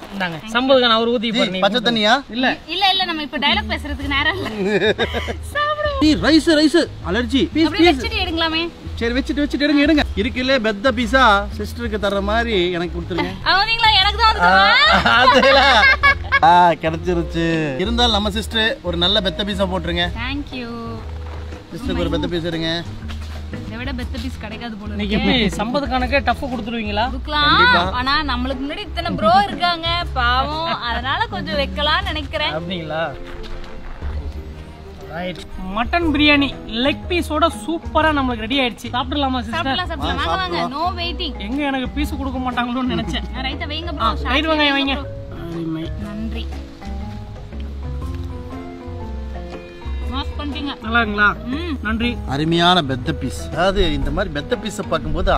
இந்தாங்க சம்பதுக்கு நான் ஒரு ஊத்தி ஜி, போறேன் பச்சை தண்ணியா இல்ல இல்ல இல்ல நம்ம இப்ப டயலாக் பேசுறதுக்கு நேரம் இல்ல சாப்பிடுவோம் ji rice rice allergy piece அப்படியே பீஸ் வச்சுட்டு எடுங்களாமே சரி வச்சுட்டு வச்சுட்டு எடுங்க எடுங்க இருக்குல்ல பெத்த பீஸா சிஸ்டருக்கு தர்ற மாதிரி எனக்கு கொடுத்துருங்க அவங்களா எனக்கு தான் வந்து தருவா. ஆ கிடைச்சிருச்சு இருந்தாலும் நம்ம சிஸ்டர் ஒரு நல்ல பெத்த பீஸா போட்டுருங்க Thank you சிஸ்டருக்கு ஒரு பெத்த பீஸ் எடுங்க இதை விட பெத்த பீஸ் கிடைக்காது போல இன்னைக்கு இருக்கு. எப்படி சம்பது கணக்கே டஃப் கொடுத்துருவீங்களா கொடுக்கலாம் ஆனா நம்மளுக்கு முன்னாடி இத்தனை ப்ரோ இருக்காங்க பாவம் அதனால கொஞ்சம் வைக்கலாம்னு நினைக்கிறேன் அப்படிங்களா ரைட் மட்டன் பிரியாணி லெக் பீஸோட சூப்பரா நம்மளுக்கு ரெடி ஆயிடுச்சு சாப்பிடலாமா சிஸ்டர் சாப்பிடலாம் சாப்பிடலாம் வாங்க வாங்க நோ வெயிட்டிங் எங்க எனக்கு பீஸ் கொடுக்க மாட்டாங்களோன்னு நினைச்சேன் ரைட்டா வைங்க ப்ரோ ரைட் வாங்க வைங்க நன்றி மாஸ் பண்ணிட்டீங்க நல்லா இருக்குங்களா ம் நன்றி அருமையான பெத்த பீஸ் அதாவது இந்த மாதிரி பெத்த பீஸை பார்க்கும்போது